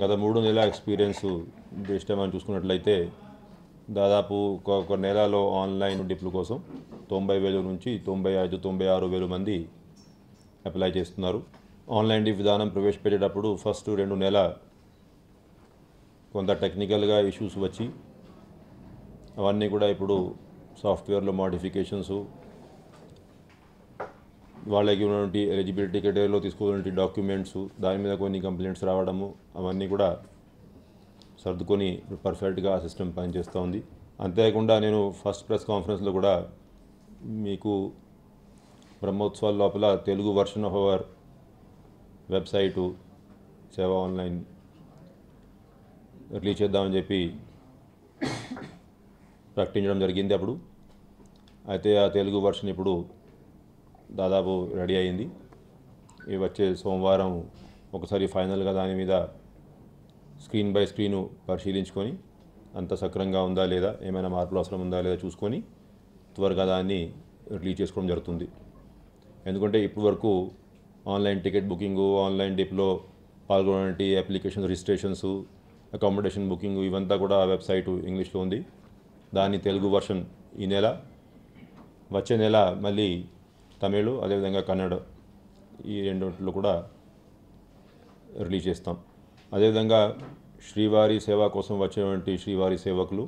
గత మూడు నెలల ఎక్స్పీరియన్స్ బేస్డ్ మనం చూసుకున్నట్లయితే దాదాపు ఒక ఒక నెలలో ఆన్లైన్ డిప్ల కోసం తొంభై వేల నుంచి తొంభై ఐదు తొంభై ఆరు వేల మంది అప్లై చేస్తున్నారు ఆన్లైన్ డిప్ విధానం ప్రవేశపెట్టేటప్పుడు ఫస్ట్ రెండు నెల కొంత టెక్నికల్గా ఇష్యూస్ వచ్చి అవన్నీ కూడా ఇప్పుడు సాఫ్ట్వేర్లో మోడిఫికేషన్స్ వాళ్ళకి ఉన్నటువంటి ఎలిజిబిలిటీ క్రైటీరియాలో తీసుకున్నటువంటి డాక్యుమెంట్స్ దాని మీద కొన్ని కంప్లైంట్స్ రావడము అవన్నీ కూడా సర్దుకొని పర్ఫెక్ట్గా ఆ సిస్టమ్ పనిచేస్తూ ఉంది అంతేకాకుండా నేను ఫస్ట్ ప్రెస్ కాన్ఫరెన్స్లో కూడా మీకు బ్రహ్మోత్సవాల లోపల Telugu version of our website సేవ ఆన్లైన్ రిలీజ్ చేద్దామని చెప్పి ప్రకటించడం జరిగింది అప్పుడు అయితే ఆ తెలుగు వర్షన్ ఇప్పుడు దాదాపు రెడీ అయింది ఈ వచ్చే సోమవారం ఒకసారి ఫైనల్గా దాని మీద స్క్రీన్ బై స్క్రీను పరిశీలించుకొని అంత సక్రంగా ఉందా లేదా ఏమైనా మార్పులు అవసరం ఉందా లేదా చూసుకొని త్వరగా దాన్ని రిలీజ్ చేసుకోవడం జరుగుతుంది ఎందుకంటే ఇప్పటి వరకు ఆన్లైన్ టికెట్ బుకింగు ఆన్లైన్ డిప్లో పాల్గొనడానికి అప్లికేషన్ రిజిస్ట్రేషన్స్ అకామిడేషన్ బుకింగ్ ఇవంతా కూడా ఆ వెబ్సైట్ ఇంగ్లీష్లో ఉంది దాని తెలుగు వర్షన్ ఈ నెల వచ్చే నెల మళ్ళీ తమిళ్ అదేవిధంగా కన్నడ ఈ రెండిట్లో కూడా రిలీజ్ చేస్తాం అదేవిధంగా శ్రీవారి సేవ కోసం వచ్చేటువంటి శ్రీవారి సేవకులు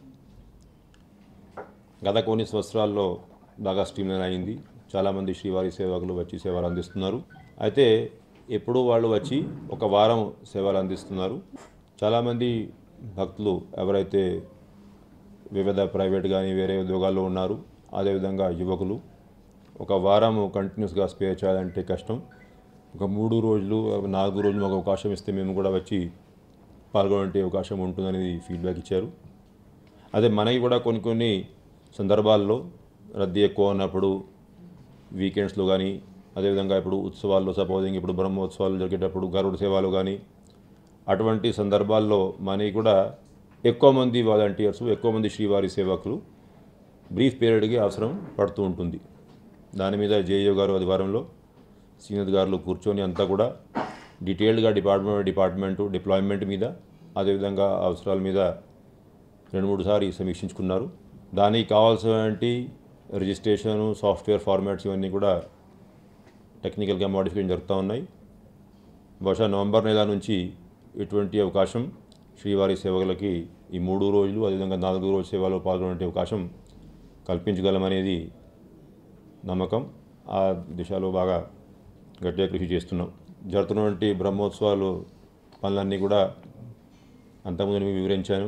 గత కొన్ని సంవత్సరాల్లో బాగా స్ట్రీమ్లైన్ అయింది చాలామంది శ్రీవారి సేవకులు వచ్చి సేవలు అందిస్తున్నారు అయితే ఎప్పుడు వాళ్ళు వచ్చి ఒక వారం సేవలు అందిస్తున్నారు చాలామంది భక్తులు ఎవరైతే వివిధ ప్రైవేట్ కానీ వేరే ఉద్యోగాల్లో ఉన్నారు అదేవిధంగా యువకులు ఒక వారం కంటిన్యూస్గా స్పే చేయాలంటే కష్టం ఒక మూడు రోజులు నాలుగు రోజులు మాకు అవకాశం ఇస్తే మేము కూడా వచ్చి పాల్గొనే అవకాశం ఉంటుందనేది ఫీడ్బ్యాక్ ఇచ్చారు అదే మనకి కూడా కొన్ని కొన్ని సందర్భాల్లో రద్దీ ఎక్కువ ఉన్నప్పుడు వీకెండ్స్లో కానీ అదేవిధంగా ఇప్పుడు ఉత్సవాల్లో సపోజింగ్ ఇప్పుడు బ్రహ్మోత్సవాలు జరిగేటప్పుడు గరుడ సేవలు కానీ అటువంటి సందర్భాల్లో మనకి కూడా ఎక్కువ మంది వాలంటీర్స్ ఎక్కువ మంది శ్రీవారి సేవకులు బ్రీఫ్ పీరియడ్కి అవసరం పడుతూ ఉంటుంది దాని మీద జేఈఓ గారు ఆదివారంలో సీనియర్ గారులు కూర్చొని అంతా కూడా డీటెయిల్డ్గా డిపార్ట్మెంట్ డిపార్ట్మెంటు డిప్లాయ్మెంట్ మీద అదేవిధంగా అవసరాల మీద రెండు మూడు సార్లు సమీక్షించుకున్నారు దానికి కావాల్సినటువంటి రిజిస్ట్రేషను సాఫ్ట్వేర్ ఫార్మాట్స్ ఇవన్నీ కూడా టెక్నికల్గా మోడిఫికేషన్ జరుగుతూ ఉన్నాయి బహుశా నవంబర్ నెల నుంచి ఇటువంటి అవకాశం శ్రీవారి సేవకులకి ఈ మూడు రోజులు అదేవిధంగా నాలుగు రోజు సేవలో పాల్గొనే అవకాశం కల్పించగలమనేది నమ్మకం ఆ దిశలో బాగా గట్టిగా కృషి చేస్తున్నాం జరుగుతున్నటువంటి బ్రహ్మోత్సవాలు పనులన్నీ కూడా అంతకుముందు మీకు వివరించాను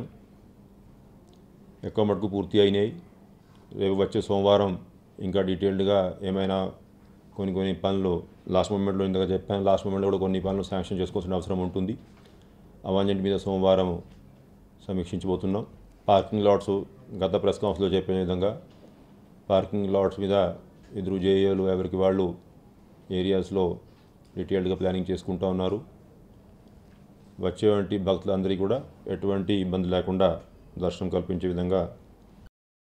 ఎక్కువ మటుకు పూర్తి అయినాయి రేపు వచ్చే సోమవారం ఇంకా డీటెయిల్డ్గా ఏమైనా కొన్ని కొన్ని పనులు లాస్ట్ మూమెంట్లో ఇంతగా చెప్పాను లాస్ట్ మూమెంట్లో కూడా కొన్ని పనులు శాంక్షన్ చేసుకోవాల్సిన అవసరం ఉంటుంది అవన్నింటి మీద సోమవారం సమీక్షించబోతున్నాం పార్కింగ్ లాట్స్ గత ప్రెస్ కాన్ఫరెన్స్లో చెప్పిన విధంగా పార్కింగ్ లాట్స్ మీద ఎదురు జేఏలు ఎవరికి వాళ్ళు ఏరియాస్లో డీటెయిల్డ్గా ప్లానింగ్ చేసుకుంటూ ఉన్నారు వచ్చేటువంటి భక్తులందరికీ కూడా ఎటువంటి ఇబ్బంది లేకుండా దర్శనం కల్పించే విధంగా